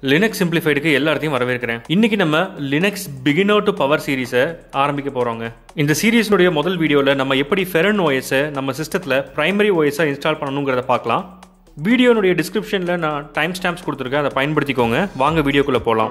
Linux சிம்பிளிஃபைடுக்கு எல்லாத்தையும் வரவேற்கிறேன் இன்னைக்கு நம்ம லினக்ஸ் பிகினர் டு பவர் சீரிஸை ஆரம்பிக்க போகிறோங்க இந்த சீரீஸ்னுடைய முதல் வீடியோவில் நம்ம எப்படி ஃபெரன் ஓஎஸை நம்ம சிஸ்டத்தில் பிரைமரி ஓஎஸை இன்ஸ்டால் பண்ணணுங்கிறத பார்க்கலாம் வீடியோனுடைய டிஸ்கிரிப்ஷனில் நான் டைம் ஸ்டாம்ப்ஸ் கொடுத்துருக்கேன் அதை பயன்படுத்திக்கோங்க வாங்க வீடியோக்குள்ளே போகலாம்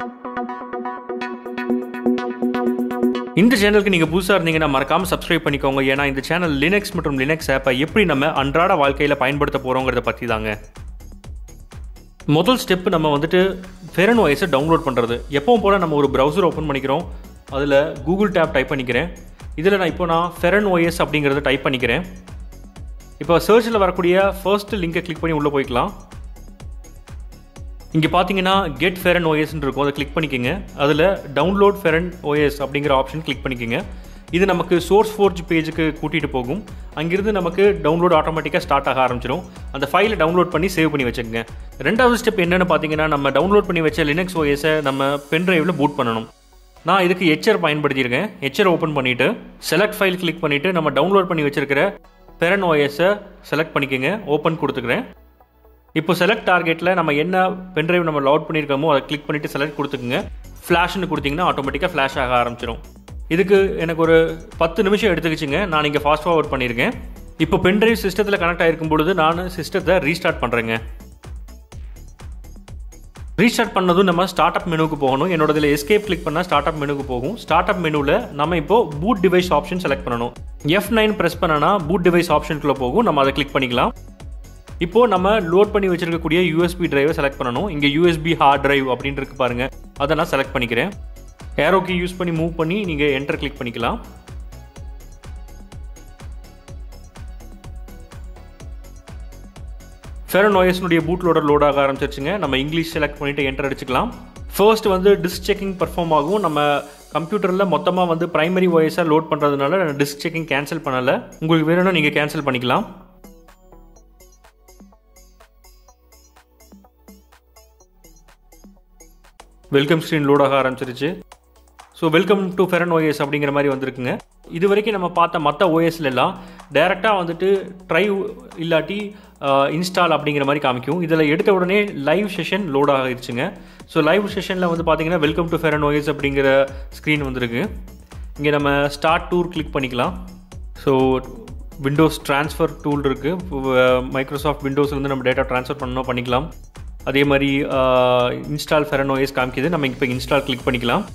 இந்த சேனலுக்கு நீங்கள் புதுசாக இருந்தீங்கன்னா மறக்காமல் சப்ஸ்கிரைப் பண்ணிக்கோங்க ஏன்னா இந்த சேனல் லினக்ஸ் மற்றும் லினக்ஸ் ஆப்பை எப்படி நம்ம அன்றாட வாழ்க்கையில் பயன்படுத்த போகிறோங்கிறத பற்றி தாங்க முதல் ஸ்டெப் நம்ம வந்துட்டு ஃபெரன் வாய்ஸை டவுன்லோட் பண்ணுறது எப்பவும் போல் நம்ம ஒரு ப்ரௌசர் ஓப்பன் பண்ணிக்கிறோம் அதில் கூகுள் டேப் டைப் பண்ணிக்கிறேன் இதில் நான் இப்போ நான் ஃபெரன் OS அப்படிங்கிறத டைப் பண்ணிக்கிறேன் இப்போ சர்ச்சில் வரக்கூடிய ஃபர்ஸ்ட் லிங்கை கிளிக் பண்ணி உள்ளே போய்க்கலாம் இங்கே பார்த்தீங்கன்னா கெட் ஃபெரன் ஓஎஸ்ன்னு இருக்கும் அதை கிளிக் பண்ணிக்கோங்க அதில் டவுன்லோட் ஃபெரன் ஓஎஸ் அப்படிங்கிற ஆப்ஷன் கிளிக் பண்ணிக்கோங்க இது நமக்கு சோர்ஸ் ஃபோர்ஜ் பேஜுக்கு கூட்டிகிட்டு போகும் அங்கிருந்து நமக்கு டவுன்லோட் ஆட்டோமேட்டிக்காக ஸ்டார்ட் ஆக ஆரம்பிச்சிடும் அந்த ஃபைலை டவுன்லோட் பண்ணி சேவ் பண்ணி வச்சுக்கோங்க ரெண்டாவது ஸ்டெப் என்னென்னு பார்த்தீங்கன்னா நம்ம டவுன்லோட் பண்ணி வச்ச லினக்ஸ் ஓஎஸை நம்ம பென் டிரைவில் பூட் பண்ணணும் நான் இதுக்கு எச்ஆர் பயன்படுத்தியிருக்கேன் எச்ஆர் ஓப்பன் பண்ணிவிட்டு செலக்ட் ஃபைல் கிளிக் பண்ணிவிட்டு நம்ம டவுன்லோட் பண்ணி வச்சிருக்கிற பெரன் ஓஎஸை செலக்ட் பண்ணிக்கோங்க ஓப்பன் கொடுத்துக்கிறேன் இப்போ செலக்ட் டார்கெட்டில் நம்ம என்ன பென்ட்ரைவ் நம்ம லவுட் பண்ணியிருக்கோமோ அதை கிளிக் பண்ணிவிட்டு செலக்ட் கொடுத்துக்குங்க ஃப்ளாஷ்னு கொடுத்தீங்கன்னா ஆட்டோமேட்டிக்காக ஃப்ளாஷ் ஆக ஆரம்பிச்சிடும் இதுக்கு எனக்கு ஒரு பத்து நிமிஷம் எடுத்துக்கிச்சுங்க நான் இங்கே ஃபாஸ்ட் ஃபார்வர்ட் பண்ணியிருக்கேன் இப்போ பென்ட்ரைவ் சிஸ்டத்தில் கனெக்ட் ஆகிருக்கும் பொழுது நான் சிஸ்டத்தை ரீஸ்டார்ட் பண்ணுறேங்க ரீஸ்டார்ட் பண்ணதும் நம்ம ஸ்டார்ட் அப் மெனுக்கு போகணும் என்னோட இதில் எஸ்கேப் கிளிக் பண்ணால் ஸ்டார்ட் அப் மெனுக்கு போகும் ஸ்டார்ட் அப் மெனுவில் நம்ம இப்போ பூட் டிவைஸ் ஆப்ஷன் செலக்ட் பண்ணணும் எஃப் நைன் ப்ரெஸ் பண்ணனா பூட் டிவைஸ் ஆப்ஷனுக்குள்ளே போகும் நம்ம அதை கிளிக் பண்ணிக்கலாம் இப்போ நம்ம லோட் பண்ணி வச்சிருக்கக்கூடிய யூஎஸ்பி டிரைவை செலக்ட் பண்ணணும் இங்கே யூஎஸ்பி ஹார்ட் டிரைவ் அப்படின்னு இருக்கு பாருங்க அதை நான் செலக்ட் பண்ணிக்கிறேன் ஏரோ கீ யூஸ் பண்ணி மூவ் பண்ணி நீங்கள் என்டர் கிளிக் பண்ணிக்கலாம் ஃபெரன் ஓஎஸ்னுடைய பூட் லோடர் லோட் ஆக ஆரம்பிச்சிருச்சுங்க நம்ம இங்கிலீஷ் செலக்ட் பண்ணிட்டு என்டர் அடிச்சுக்கலாம் ஃபர்ஸ்ட் வந்து டிஸ்க் செக்கிங் பர்ஃபார்ம் ஆகும் நம்ம கம்ப்யூட்டரில் மொத்தமாக வந்து பிரைமரி ஓஎஸாக லோட் பண்ணுறதுனால நான் டிஸ்க் செக்கிங் கேன்சல் பண்ணலை உங்களுக்கு வேணும்னா நீங்கள் கேன்சல் பண்ணிக்கலாம் வெல்கம் ஸ்க்ரீன் லோட் ஆக ஆரம்பிச்சிருச்சு so welcome to Feren OS அப்படிங்கிற மாதிரி வந்திருக்குங்க இது வரைக்கும் நம்ம பார்த்த மற்ற ஓஎஸ்ல எல்லாம் டேரெக்டாக வந்துட்டு ட்ரை இல்லாட்டி இன்ஸ்டால் அப்படிங்கிற மாதிரி காமிக்கும் இதில் எடுத்த உடனே லைவ் செஷன் லோட் ஆகிருச்சுங்க ஸோ லைவ் செஷனில் வந்து பார்த்தீங்கன்னா வெல்கம் டு ஃபெரன் ஓஎஸ் அப்படிங்கிற ஸ்க்ரீன் வந்திருக்கு இங்கே நம்ம ஸ்டார்ட் டூர் கிளிக் பண்ணிக்கலாம் ஸோ விண்டோஸ் ட்ரான்ஸ்ஃபர் டூல் இருக்குது மைக்ரோசாஃப்ட் விண்டோஸ்லேருந்து நம்ம டேட்டா ட்ரான்ஸ்ஃபர் பண்ணணும் பண்ணிக்கலாம் அதே மாதிரி இன்ஸ்டால் ஃபெரன் ஓஎஸ் காமிக்குது நம்ம இப்போ இன்ஸ்டால் கிளிக் பண்ணிக்கலாம்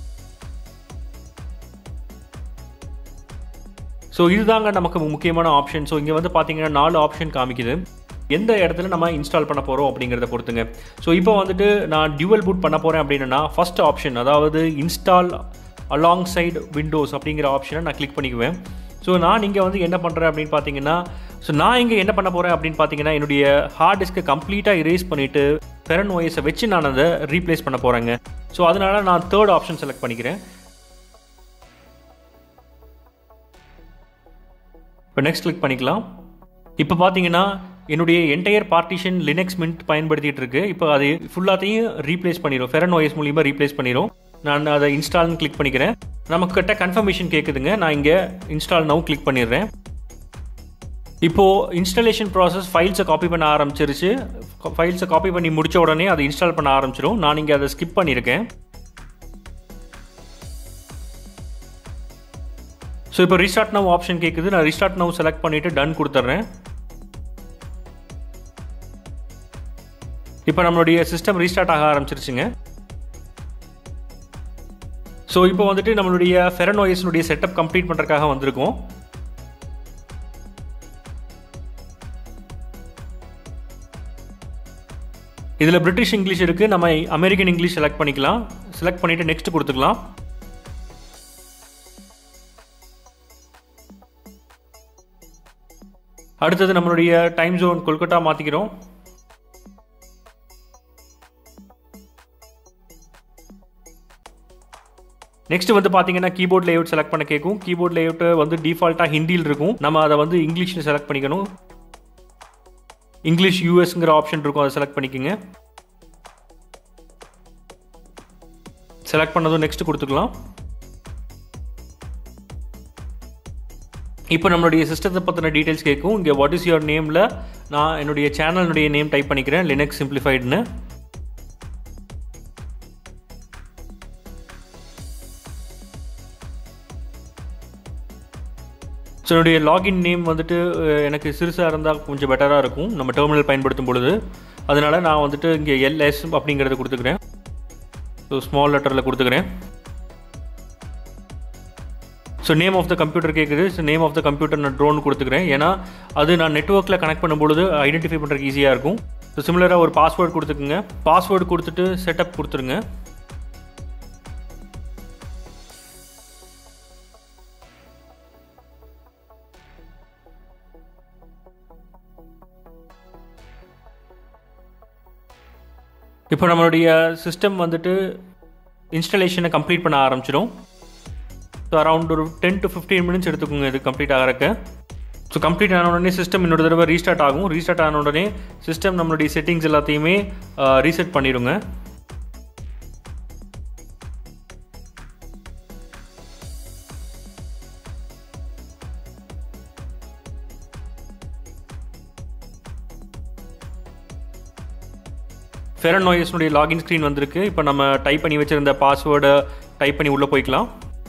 ஸோ இதுதாங்க நமக்கு முக்கியமான ஆப்ஷன் ஸோ இங்கே வந்து பார்த்தீங்கன்னா நாலு ஆப்ஷன் காமிக்குது எந்த இடத்துல நம்ம இன்ஸ்டால் பண்ண போகிறோம் அப்படிங்கிறத பொறுத்துங்க ஸோ இப்போ வந்துட்டு நான் டியூவல் பூட் பண்ண போகிறேன் அப்படின்னா ஃபஸ்ட் ஆப்ஷன் அதாவது இன்ஸ்டால் அலாங் சைடு விண்டோஸ் அப்படிங்கிற ஆப்ஷனை நான் கிளிக் பண்ணிக்குவேன் ஸோ நான் இங்கே வந்து என்ன பண்ணுறேன் அப்படின்னு பார்த்தீங்கன்னா ஸோ நான் இங்கே என்ன பண்ண போகிறேன் அப்படின்னு பார்த்தீங்கன்னா என்னுடைய ஹார்ட் டிஸ்க்கை கம்ப்ளீட்டாக இரேஸ் பண்ணிவிட்டு ஃபெரன் ஓஎஸை வச்சு நான் அதை ரீப்ளேஸ் பண்ண போகிறேங்க ஸோ அதனால் நான் தேர்ட் ஆப்ஷன் செலக்ட் பண்ணிக்கிறேன் இப்போ நெக்ஸ்ட் கிளிக் பண்ணிக்கலாம் இப்போ பார்த்தீங்கன்னா என்னுடைய என்டையர் பார்ட்டிஷன் லினக்ஸ் மின்ட் பயன்படுத்திட்டு இருக்கு இப்போ அது ஃபுல்லாத்தையும் ரீப்ளேஸ் பண்ணிடும் ஃபெரன் ஓஎஸ் மூலியமாக ரீப்ளேஸ் பண்ணிடும் நான் அதை இன்ஸ்டால்னு கிளிக் பண்ணிக்கிறேன் நமக்கு கிட்ட கன்ஃபர்மேஷன் கேட்குதுங்க நான் இங்கே இன்ஸ்டால் நவு கிளிக் பண்ணிடுறேன் இப்போது இன்ஸ்டாலேஷன் ப்ராசஸ் ஃபைல்ஸை காப்பி பண்ண ஆரம்பிச்சிருச்சு ஃபைல்ஸை காப்பி பண்ணி முடிச்ச உடனே அதை இன்ஸ்டால் பண்ண ஆரம்பிச்சிடும் நான் இங்கே அதை ஸ்கிப் பண்ணியிருக்கேன் ஸோ இப்போ ரீஸ்டார்ட் நவ் ஆப்ஷன் கேட்குது நான் ரீஸ்டார்ட் நவ் செலக்ட் பண்ணிவிட்டு டன் கொடுத்துட்றேன் இப்போ நம்மளுடைய சிஸ்டம் ரீஸ்டார்ட் ஆக ஆரம்பிச்சிருச்சுங்க ஸோ இப்போ வந்துட்டு நம்மளுடைய ஃபெரன் ஓஎஸ்னுடைய செட்டப் கம்ப்ளீட் பண்ணுறதுக்காக வந்திருக்கோம் இதில் பிரிட்டிஷ் இங்கிலீஷ் இருக்குது நம்ம அமெரிக்கன் இங்கிலீஷ் செலக்ட் பண்ணிக்கலாம் செலக்ட் பண்ணிவிட்டு நெக்ஸ்ட் கொடுத்துக்கலாம் அடுத்தது நம்மளுடைய டைம் ஜோன் கொல்கட்டா மாற்றிக்கிறோம் நெக்ஸ்ட் வந்து பார்த்தீங்கன்னா கீபோர்ட் லேஅவுட் செலக்ட் பண்ண கேட்கும் கீபோர்ட் லேஅவுட் வந்து டிஃபால்ட்டாக ஹிந்தியில் இருக்கும் நம்ம அதை வந்து இங்கிலீஷில் செலக்ட் பண்ணிக்கணும் இங்கிலீஷ் யூஎஸ்ங்கிற ஆப்ஷன் இருக்கும் அதை செலக்ட் பண்ணிக்கோங்க செலக்ட் பண்ணதும் நெக்ஸ்ட் கொடுத்துக்கலாம் இப்போ நம்மளுடைய சிஸ்டத்தை பற்றின டீட்டெயில்ஸ் கேட்கும் இங்கே வாட் இஸ் யுவர் நேமில் நான் என்னுடைய சேனலுடைய நேம் டைப் பண்ணிக்கிறேன் லினக்ஸ் சிம்பிளிஃபைடுன்னு ஸோ என்னுடைய லாகின் நேம் வந்துட்டு அஹ், எனக்கு சிறுசாக இருந்தால் கொஞ்சம் பெட்டராக இருக்கும் நம்ம டெர்மினல் பயன்படுத்தும் பொழுது அதனால் நான் வந்துட்டு இங்கே எல்எஸ் அப்படிங்கிறத கொடுத்துக்கிறேன் ஸோ ஸ்மால் லெட்டரில் கொடுத்துக்கிறேன் so name of the computer கேட்குது so name of the computer நான் ட்ரோன் கொடுத்துக்கிறேன் ஏன்னா அது நான் நெட்ஒர்க்கில் கனெக்ட் பண்ணும்பொழுது ஐடென்டிஃபை பண்ணுறதுக்கு ஈஸியாக இருக்கும் ஸோ சிமிலராக ஒரு பாஸ்வேர்டு கொடுத்துக்குங்க பாஸ்வேர்டு கொடுத்துட்டு செட்டப் கொடுத்துருங்க இப்போ நம்மளுடைய சிஸ்டம் வந்துட்டு இன்ஸ்டலேஷனை கம்ப்ளீட் பண்ண ஆரம்பிச்சிடும் ஸோ அரௌண்ட் ஒரு டென் டு ஃபிஃப்டீன் மினிட்ஸ் எடுத்துக்கோங்க இது கம்ப்ளீட் ஆகிறக்க ஸோ கம்ப்ளீட் ஆன உடனே சிஸ்டம் இன்னொரு தடவை ரீஸ்டார்ட் ஆகும் ரீஸ்டார்ட் ஆன உடனே சிஸ்டம் நம்மளுடைய செட்டிங்ஸ் எல்லாத்தையுமே ரீசெட் பண்ணிடுங்க ஃபெரன் நோயஸ்னுடைய லாகின் ஸ்க்ரீன் வந்திருக்கு இப்போ நம்ம டைப் பண்ணி வச்சிருந்த பாஸ்வேர்டை டைப் பண்ணி உள்ளே போய்க்கலாம்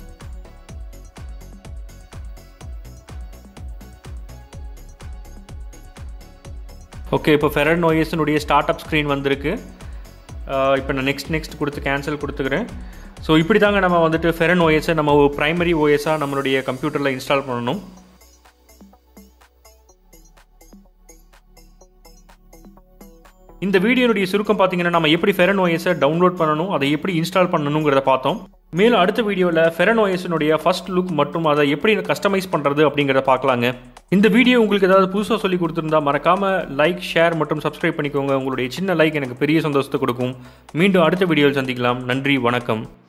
ஓகே இப்போ ஃபெரன் ஓஎஸ்னுடைய ஸ்டார்ட் அப் ஸ்க்ரீன் வந்திருக்கு அஹ் இப்போ நான் நெக்ஸ்ட் நெக்ஸ்ட் கொடுத்து கேன்சல் கொடுத்துக்கிறேன் ஸோ இப்படி தாங்க நம்ம வந்துட்டு ஃபெரன் ஓஎஸை நம்ம ஒரு ப்ரைமரி ஓஎஸாக நம்மளுடைய கம்ப்யூட்டரில் இன்ஸ்டால் பண்ணணும் இந்த வீடியோனுடைய சுருக்கம் பார்த்தீங்கன்னா நம்ம எப்படி ஃபெரன் ஓஎஸை டவுன்லோட் பண்ணணும் அதை எப்படி இன்ஸ்டால் பண்ணணுங்கிறத பார்த்தோம் மேலும் அடுத்த வீடியோவில் ஃபெரன் ஓஎஸ்னுடைய ஃபர்ஸ்ட் லுக் மற்றும் அதை எப்படி கஸ்டமைஸ் பண்ணுறது அப்படிங்கிறத பார்க்கலாங்க இந்த வீடியோ உங்களுக்கு ஏதாவது புதுசாக சொல்லி கொடுத்துருந்தா மறக்காம லைக் ஷேர் மற்றும் சப்ஸ்கிரைப் பண்ணிக்கோங்க உங்களுடைய சின்ன லைக் எனக்கு பெரிய சந்தோஷத்தை கொடுக்கும் மீண்டும் அடுத்த வீடியோவில் சந்திக்கலாம் நன்றி வணக்கம்